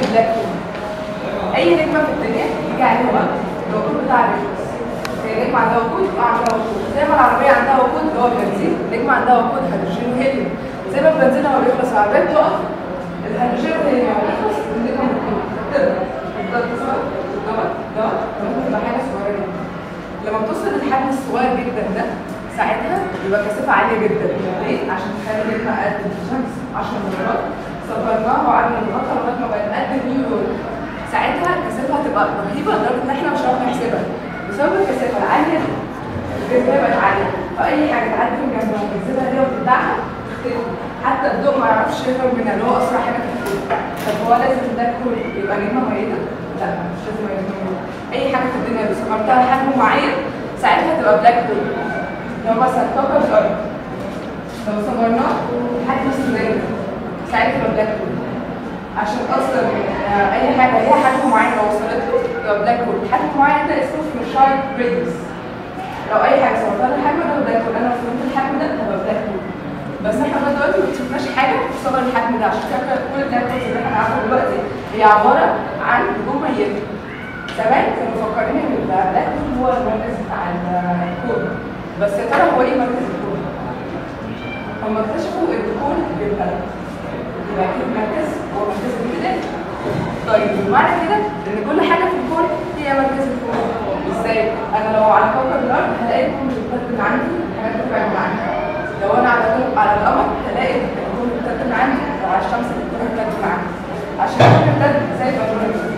بلاك هول اي نجمه في الدنيا يجي عليها وقت الوقود بتاع الريفلكس هي نجمه عندها وقود وعندها وقود زي ما العربيه عندها وقود اللي هو البنزين نجمه عندها وقود هيدروجين وهيليوم زي ما البنزين لما بيخلص العربيه بتقف الهيدروجين والهيليوم لما بيخلص النجمه بتقف تبدا تفضل تصغر دوت دوت ممكن تبقى حاجه صغيره جدا لما بتوصل للحجم الصغير جدا ده ساعتها بيبقى كثافه عاليه جدا ليه؟ عشان تخلي النجمه قد الشمس 10 مرات صغرناها وقعدنا نضغطها لغايه ما بقت قد نيويورك ساعتها الكثافه هتبقى رهيبه لدرجه ان احنا مش هنعرف نحسبها بسبب الكثافه العاليه دي الجاذبيه بقت عاليه فاي حاجه تعدي من جنبها الجاذبيه دي وتبدعها تختفي حتى الضوء ما يعرفش يهرب منها اللي هو اسرع حاجه في الكون طب هو لازم ده كله يبقى نجمه ميته؟ لا مش لازم يبقى نجمه ميته اي حاجه في الدنيا لو صغرتها لحجم معين ساعتها تبقى بلاك هول لو مثلا كوكب الارض لو صغرناه لحد نص دايره ساعتها تبقى بلاك هول عشان اصلا آه، اي حاجه ليها حجم معين لو وصلت له يبقى بلاك هول حجم معين ده اسمه فلوشايد ريديوس لو اي حاجه صورتها الحجم ده بلاك هول انا لو فهمت الحجم ده هبقى بلاك هول بس احنا لغايه دلوقتي ما شفناش حاجه تصغر الحجم ده عشان كده كل البلاك هولز اللي احنا عارفه دلوقتي هي عباره عن نجوم ميته زمان كانوا مفكرين ان البلاك هول هو المركز بتاع الكون بس يا ترى هو ايه مركز الكون؟ هم اكتشفوا ان الكون بيبقى يبقى اكيد مركز هو مركز الامتداد طيب معنى كده ان كل حاجه في الكون هي مركز الكون ازاي؟ انا لو على كوكب الارض هلاقي الكون بيتبدل عندي حاجات بتبعد عني لو انا على كوكب على القمر هلاقي الكون بيتبدل عندي لو على الشمس الكون بيتبدل عندي عشان الكون بيتبدل زي البالونه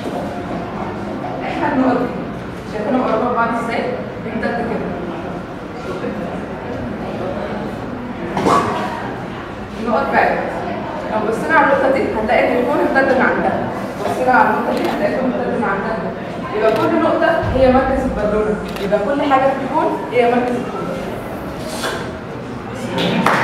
احنا النقط دي شايفينهم قريبين من بعض ازاي؟ بيمتد كده النقط بعدت لو بصينا على النقطة دي هنلاقي ان الكون امتد من عندها بصينا على النقطة دي هنلاقي الكون امتد من عندها يبقى كل نقطة هي مركز البالونة يبقى كل حاجة في الكون هي مركز الكون